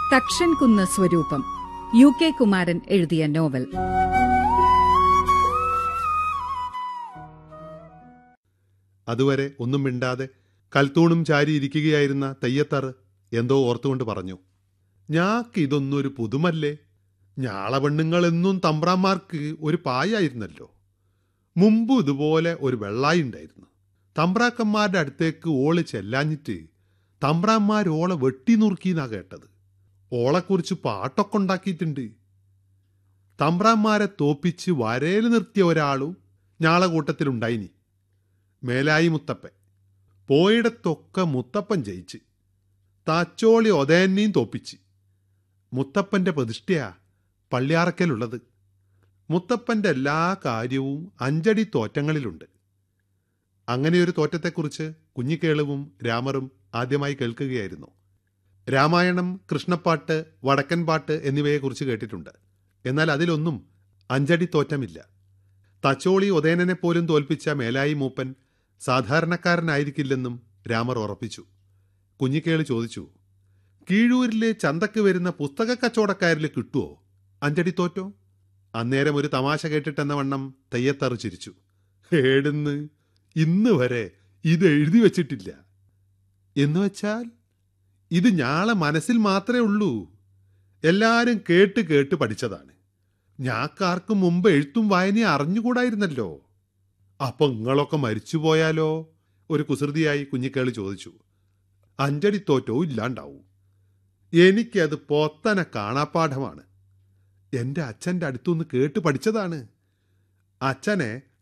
തക്ഷൻ കുന്ന് സ്വരൂപം U K Kumaran എഴുതിയ നോവൽ അതുവരെ ഒന്നും മിണ്ടാതെ കൽത്തൂണും ചാരി ഇരിക്കുകയായിരുന്ന തെയ്യത്തറ് എന്തോ ഓർത്തുകൊണ്ട് പറഞ്ഞു ഞാക്ക് ഇതൊന്നൊരു പുതുമല്ലേ ഞാള പെണ്ണുങ്ങൾ എന്നും തമ്പ്രാന്മാർക്ക് ഒരു പായായിരുന്നല്ലോ മുമ്പ് ഇതുപോലെ ഒരു വെള്ളായി ഉണ്ടായിരുന്നു തമ്പ്രാക്കന്മാരുടെ അടുത്തേക്ക് ഓള് ചെല്ലാഞ്ഞിട്ട് തമ്പ്രാന്മാർ ഓളെ വെട്ടി നുറുക്കിന്നാ കേട്ടത് ഓളെക്കുറിച്ച് പാട്ടൊക്കെ ഉണ്ടാക്കിയിട്ടുണ്ട് തമ്പ്രാന്മാരെ തോപ്പിച്ച് വരയിൽ നിർത്തിയ ഒരാളും ഞാളെ കൂട്ടത്തിലുണ്ടായിനി മേലായി മുത്തപ്പൻ പോയിടത്തൊക്കെ മുത്തപ്പൻ ജയിച്ച് താച്ചോളി ഒതേനെയും തോപ്പിച്ച് മുത്തപ്പന്റെ പ്രതിഷ്ഠയാ പള്ളിയാറക്കലുള്ളത് മുത്തപ്പന്റെ എല്ലാ കാര്യവും അഞ്ചടി തോറ്റങ്ങളിലുണ്ട് അങ്ങനെയൊരു തോറ്റത്തെക്കുറിച്ച് കുഞ്ഞിക്കേളുവും രാമറും ആദ്യമായി കേൾക്കുകയായിരുന്നു രാമായണം കൃഷ്ണപ്പാട്ട് വടക്കൻ പാട്ട് എന്നിവയെക്കുറിച്ച് കേട്ടിട്ടുണ്ട് എന്നാൽ അതിലൊന്നും അഞ്ചടി തോറ്റമില്ല തച്ചോളി ഒതേനനെ പോലും തോൽപ്പിച്ച മേലായി മൂപ്പൻ സാധാരണക്കാരനായിരിക്കില്ലെന്നും രാമർ ഉറപ്പിച്ചു കുഞ്ഞിക്കേളി ചോദിച്ചു കീഴൂരിലെ ചന്തക്ക് വരുന്ന പുസ്തക കച്ചവടക്കാരിൽ കിട്ടുമോ അഞ്ചടി തോറ്റോ അന്നേരം ഒരു തമാശ കേട്ടിട്ടെന്ന വണ്ണം തെയ്യത്തറു ചിരിച്ചു ഏടുന്ന് ഇന്ന് വരെ ഇത് എഴുതി വച്ചിട്ടില്ല എന്ന് വെച്ചാൽ ഇത് ഞാളെ മനസ്സിൽ മാത്രമേ ഉള്ളൂ എല്ലാരും കേട്ട് കേട്ട് പഠിച്ചതാണ് ഞാക്കാർക്കും മുമ്പ് എഴുത്തും വായനയും അറിഞ്ഞുകൂടായിരുന്നല്ലോ അപ്പൊ നിങ്ങളൊക്കെ മരിച്ചുപോയാലോ ഒരു കുസൃതിയായി കുഞ്ഞിക്കേളി ചോദിച്ചു അഞ്ചടി തോറ്റോ ഇല്ലാണ്ടാവും എനിക്കത് പൊത്തനെ കാണാപ്പാഠമാണ് എന്റെ അച്ഛൻ്റെ അടുത്തുനിന്ന് കേട്ട് പഠിച്ചതാണ് അച്ഛനെ